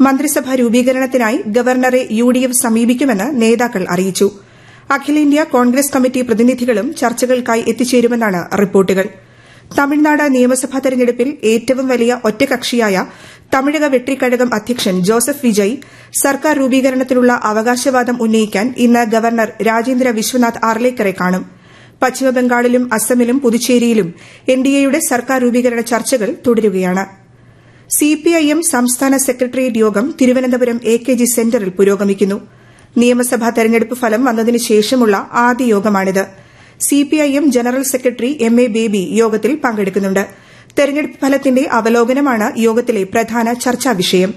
മന്ത്രിസഭാ രൂപീകരണത്തിനായി ഗവർണറെ യുഡിഎഫ് സമീപിക്കുമെന്ന് നേതാക്കൾ അറിയിച്ചു അഖിലേന്ത്യാ കോൺഗ്രസ് കമ്മിറ്റി പ്രതിനിധികളും ചർച്ചകൾക്കായി എത്തിച്ചേരുമെന്നാണ് റിപ്പോർട്ടുകൾ തമിഴ്നാട് നിയമസഭാ തെരഞ്ഞെടുപ്പിൽ ഏറ്റവും വലിയ ഒറ്റകക്ഷിയായ തമിഴക വെട്രിക്കഴകം അധ്യക്ഷൻ ജോസഫ് വിജയ് സർക്കാർ രൂപീകരണത്തിനുള്ള അവകാശവാദം ഉന്നയിക്കാൻ ഇന്ന് ഗവർണർ രാജേന്ദ്ര വിശ്വനാഥ് ആർലേക്കറെ കാണും പശ്ചിമബംഗാളിലും അസമിലും പുതുച്ചേരിയിലും എൻഡിഎയുടെ സർക്കാർ രൂപീകരണ ചർച്ചകൾ തുടരുകയാണ് സിപിഐഎം സംസ്ഥാന സെക്രട്ടേറിയറ്റ് യോഗം തിരുവനന്തപുരം എ കെ ജി സെന്ററിൽ പുരോഗമിക്കുന്നു നിയമസഭാ തെരഞ്ഞെടുപ്പ് ഫലം വന്നതിന് ശേഷമുള്ള ആദ്യ യോഗമാണിത് CPIM general secretary M A Baby യോഗത്തിൽ പങ്കെടുക്കുന്നുണ്ട് തെരഞ്ഞെടുപ്പ് ഫലത്തിന്റെ അവലോകനമാണ് യോഗത്തിലെ പ്രധാന ചർച്ചാ വിഷയം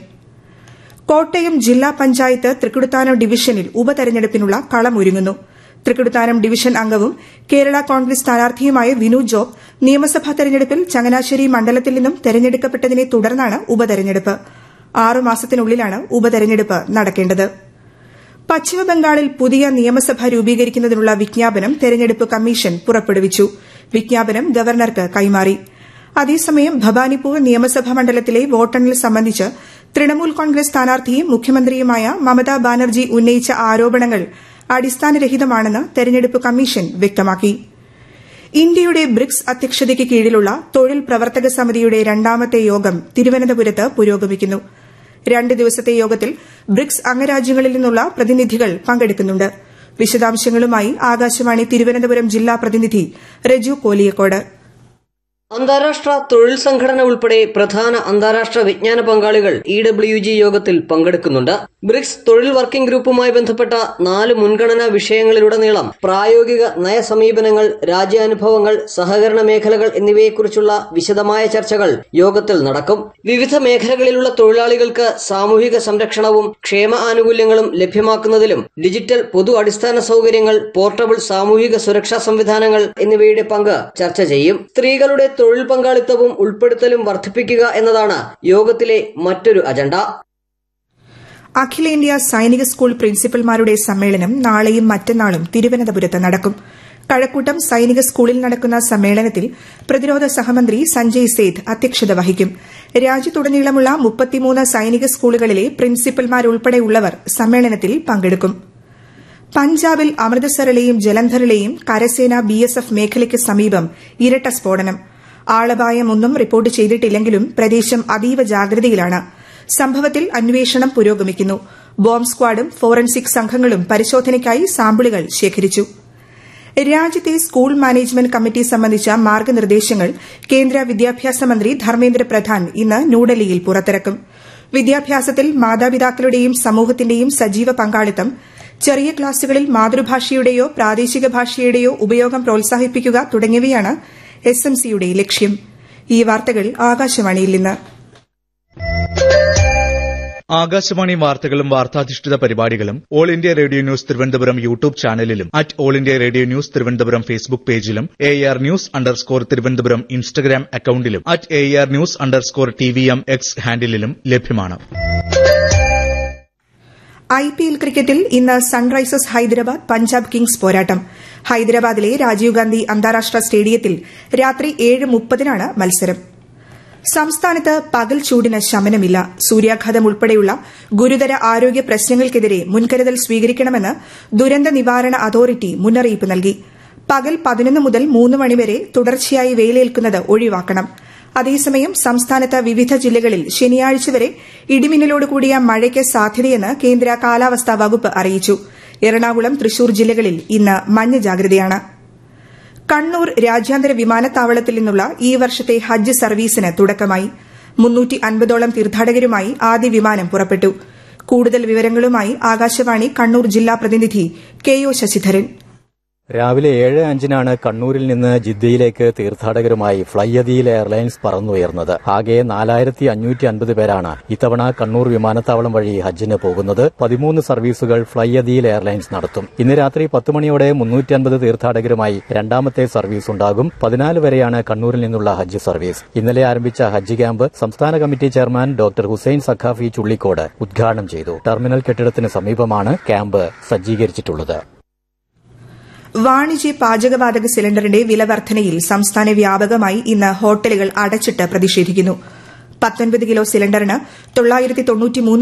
കോട്ടയം ജില്ലാ പഞ്ചായത്ത് തൃക്കുടുത്താനം ഡിവിഷനിൽ ഉപതെരഞ്ഞെടുപ്പിനുള്ള കളമൊരുങ്ങുന്നു തൃക്കുടുത്താനം ഡിവിഷൻ അംഗവും കേരള കോൺഗ്രസ് സ്ഥാനാർത്ഥിയുമായ വിനു ജോബ് നിയമസഭാ തെരഞ്ഞെടുപ്പിൽ ചങ്ങനാശ്ശേരി മണ്ഡലത്തിൽ നിന്നും തെരഞ്ഞെടുക്കപ്പെട്ടതിനെ തുടർന്നാണ് ഉപതെരഞ്ഞെടുപ്പ് ആറുമാസത്തിനുള്ളിലാണ് ഉപതെരഞ്ഞെടുപ്പ് നടക്കേണ്ടത് പശ്ചിമബംഗാളിൽ പുതിയ നിയമസഭ രൂപീകരിക്കുന്നതിനുള്ള വിജ്ഞാപനം തെരഞ്ഞെടുപ്പ് കമ്മീഷൻ പുറപ്പെടുവിച്ചു വിജ്ഞാപനം ഗവർണർക്ക് കൈമാറി അതേസമയം ഭവാനിപ്പൂർ നിയമസഭാ മണ്ഡലത്തിലെ വോട്ടെണ്ണൽ സംബന്ധിച്ച് തൃണമൂൽ കോൺഗ്രസ് സ്ഥാനാർത്ഥിയും മുഖ്യമന്ത്രിയുമായ മമതാ ബാനർജി ഉന്നയിച്ച ആരോപണങ്ങൾ അടിസ്ഥാനരഹിതമാണെന്ന് തെരഞ്ഞെടുപ്പ് കമ്മീഷൻ വ്യക്തമാക്കി ഇന്ത്യയുടെ ബ്രിക്സ് അധ്യക്ഷതയ്ക്ക് കീഴിലുള്ള തൊഴിൽ പ്രവർത്തക സമിതിയുടെ രണ്ടാമത്തെ യോഗം തിരുവനന്തപുരത്ത് പുരോഗമിക്കുന്നു രണ്ട് ദിവസത്തെ യോഗത്തിൽ ബ്രിക്സ് അംഗരാജ്യങ്ങളിൽ നിന്നുള്ള പ്രതിനിധികൾ പങ്കെടുക്കുന്നുണ്ട് വിശദാംശങ്ങളുമായി ആകാശവാണി തിരുവനന്തപുരം ജില്ലാ പ്രതിനിധി രജു കോലിയക്കോട് അന്താരാഷ്ട്ര തൊഴിൽ സംഘടന ഉൾപ്പെടെ പ്രധാന അന്താരാഷ്ട്ര വിജ്ഞാന പങ്കാളികൾ ഇ ഡബ്ല്യു ജി യോഗത്തിൽ പങ്കെടുക്കുന്നുണ്ട് ബ്രിക്സ് തൊഴിൽ വർക്കിംഗ് ഗ്രൂപ്പുമായി ബന്ധപ്പെട്ട നാല് മുൻഗണനാ വിഷയങ്ങളിലുടനീളം പ്രായോഗിക നയസമീപനങ്ങൾ രാജ്യാനുഭവങ്ങൾ സഹകരണ മേഖലകൾ എന്നിവയെക്കുറിച്ചുള്ള വിശദമായ ചർച്ചകൾ യോഗത്തിൽ നടക്കും വിവിധ മേഖലകളിലുള്ള തൊഴിലാളികൾക്ക് സാമൂഹിക സംരക്ഷണവും ക്ഷേമ ആനുകൂല്യങ്ങളും ലഭ്യമാക്കുന്നതിലും ഡിജിറ്റൽ പൊതു അടിസ്ഥാന സൗകര്യങ്ങൾ പോർട്ടബിൾ സാമൂഹിക സുരക്ഷാ സംവിധാനങ്ങൾ എന്നിവയുടെ പങ്ക് ചർച്ച ചെയ്യും സ്ത്രീകളുടെ തൊഴിൽ പങ്കാളിത്തവും ഉൾപ്പെടുത്തലും വർദ്ധിപ്പിക്കുക എന്നതാണ് യോഗത്തിലെ മറ്റൊരു അജണ്ട അഖിലേന്ത്യാ സൈനിക സ്കൂൾ പ്രിൻസിപ്പൽമാരുടെ സമ്മേളനം നാളെയും മറ്റന്നാളും തിരുവനന്തപുരത്ത് നടക്കും കഴക്കൂട്ടം സൈനിക സ്കൂളിൽ നടക്കുന്ന സമ്മേളനത്തിൽ പ്രതിരോധ സഹമന്ത്രി സഞ്ജയ് സേത്ത് അധ്യക്ഷത വഹിക്കും രാജ്യത്തുടനീളമുള്ള മുപ്പത്തിമൂന്ന് സൈനിക സ്കൂളുകളിലെ പ്രിൻസിപ്പൽമാരുൾപ്പെടെയുള്ളവർ സമ്മേളനത്തിൽ പങ്കെടുക്കും പഞ്ചാബിൽ അമൃതസറിലെയും ജലന്ധറിലെയും കരസേന ബിഎസ്എഫ് മേഖലയ്ക്ക് സമീപം ഇരട്ട സ്ഫോടനം ആളപായമൊന്നും റിപ്പോർട്ട് ചെയ്തിട്ടില്ലെങ്കിലും പ്രദേശം അതീവ ജാഗ്രതയിലാണ് സംഭവത്തിൽ അന്വേഷണം പുരോഗമിക്കുന്നു ബോംബ് സ്ക്വാഡും ഫോറൻസിക് സംഘങ്ങളും പരിശോധനയ്ക്കായി സാമ്പിളുകൾ ശേഖരിച്ചു രാജ്യത്തെ സ്കൂൾ മാനേജ്മെന്റ് കമ്മിറ്റി സംബന്ധിച്ച മാർഗനിർദ്ദേശങ്ങൾ കേന്ദ്ര വിദ്യാഭ്യാസ മന്ത്രി ധർമ്മേന്ദ്ര പ്രധാൻ ഇന്ന് ന്യൂഡൽഹിയിൽ പുറത്തിറക്കും വിദ്യാഭ്യാസത്തിൽ മാതാപിതാക്കളുടെയും സമൂഹത്തിന്റെയും സജീവ പങ്കാളിത്തം ചെറിയ ക്ലാസുകളിൽ മാതൃഭാഷയുടെയോ പ്രാദേശിക ഭാഷയുടെയോ ഉപയോഗം പ്രോത്സാഹിപ്പിക്കുക തുടങ്ങിയവയാണ് എസ് എം സിയുടെ ലക്ഷ്യം ഈ വാർത്തകൾ ആകാശവാണിയിൽ നിന്ന് ആകാശവാണി വാർത്തകളും വാർത്താധിഷ്ഠിത പരിപാടികളും all India radio news Thiruvananthapuram YouTube ചാനലിലും at all India radio news Thiruvananthapuram Facebook പേജിലും A R news underscore Thiruvananthapuram Instagram അക്കൌണ്ടിലും at A R news underscore T V M X ഹാൻഡിലും ലഭ്യമാണ് ഐ പി എൽ ക്രിക്കറ്റിൽ ഇന്ന് സൺറൈസേഴ്സ് ഹൈദരാബാദ് പഞ്ചാബ് കിങ്സ് പോരാട്ടം ഹൈദരാബാദിലെ രാജീവ് ഗാന്ധി അന്താരാഷ്ട്ര സ്റ്റേഡിയത്തിൽ രാത്രി ഏഴ് മുപ്പതിനാണ് മത്സരം സംസ്ഥാനത്ത് പകൽ ചൂടിന് ശമനമില്ല സൂര്യാഘാതം ഉൾപ്പെടെയുള്ള ഗുരുതര ആരോഗ്യ പ്രശ്നങ്ങൾക്കെതിരെ മുൻകരുതൽ സ്വീകരിക്കണമെന്ന് ദുരന്ത നിവാരണ അതോറിറ്റി മുന്നറിയിപ്പ് നൽകി പകൽ പതിനൊന്ന് മുതൽ മൂന്ന് മണിവരെ തുടർച്ചയായി വെയിലേൽക്കുന്നത് ഒഴിവാക്കണം അതേസമയം സംസ്ഥാനത്ത് വിവിധ ജില്ലകളിൽ ശനിയാഴ്ച വരെ ഇടിമിന്നലോട് കൂടിയ മഴയ്ക്ക് സാധ്യതയെന്ന് കേന്ദ്ര കാലാവസ്ഥാ വകുപ്പ് അറിയിച്ചു എറണാകുളം തൃശൂർ ജില്ലകളിൽ ഇന്ന് മഞ്ഞ ജാഗ്രതയാണ് കണ്ണൂർ രാജ്യാന്തര വിമാനത്താവളത്തിൽ നിന്നുള്ള ഈ വർഷത്തെ ഹജ്ജ് സർവീസിന് തുടക്കമായി മുന്നൂറ്റി അൻപതോളം തീർത്ഥാടകരുമായി ആദ്യ വിമാനം പുറപ്പെട്ടു കൂടുതൽ വിവരങ്ങളുമായി ആകാശവാണി കണ്ണൂർ ജില്ലാ പ്രതിനിധി കെ ഒ ശശിധരൻ രാവിലെ ഏഴ് അഞ്ചിനാണ് കണ്ണൂരിൽ നിന്ന് ജിദ്ദയിലേക്ക് തീർത്ഥാടകരുമായി ഫ്ലൈ അദീൽ എയർലൈൻസ് പറന്നുയർന്നത് ആകെ നാലായിരത്തി അഞ്ഞൂറ്റി അൻപത് പേരാണ് ഇത്തവണ കണ്ണൂർ വിമാനത്താവളം വഴി ഹജ്ജിന് പോകുന്നത് പതിമൂന്ന് സർവീസുകൾ ഫ്ലൈ അദീൽ എയർലൈൻസ് നടത്തും ഇന്ന് രാത്രി പത്ത് മണിയോടെ മുന്നൂറ്റി അൻപത് തീർത്ഥാടകരുമായി രണ്ടാമത്തെ സർവീസ് ഉണ്ടാകും പതിനാല് വരെയാണ് കണ്ണൂരിൽ നിന്നുള്ള ഹജ്ജ് സർവീസ് ഇന്നലെ ആരംഭിച്ച ഹജ്ജ് ക്യാമ്പ് സംസ്ഥാന committee chairman doctor Hussain Saqafi Chullikode ഉദ്ഘാടനം ചെയ്തു ടെർമിനൽ കെട്ടിടത്തിന് സമീപമാണ് ക്യാമ്പ് സജ്ജീകരിച്ചിട്ടുള്ളത് വാണിജ്യ പാചകവാതക സിലിണ്ടറിന്റെ വില വർധനയിൽ സംസ്ഥാന വ്യാപകമായി ഇന്ന് ഹോട്ടലുകൾ അടച്ചിട്ട് പ്രതിഷേധിക്കുന്നു പത്തൊൻപത് കിലോ സിലിണ്ടറിന് തൊള്ളായിരത്തി തൊണ്ണൂറ്റിമൂന്ന്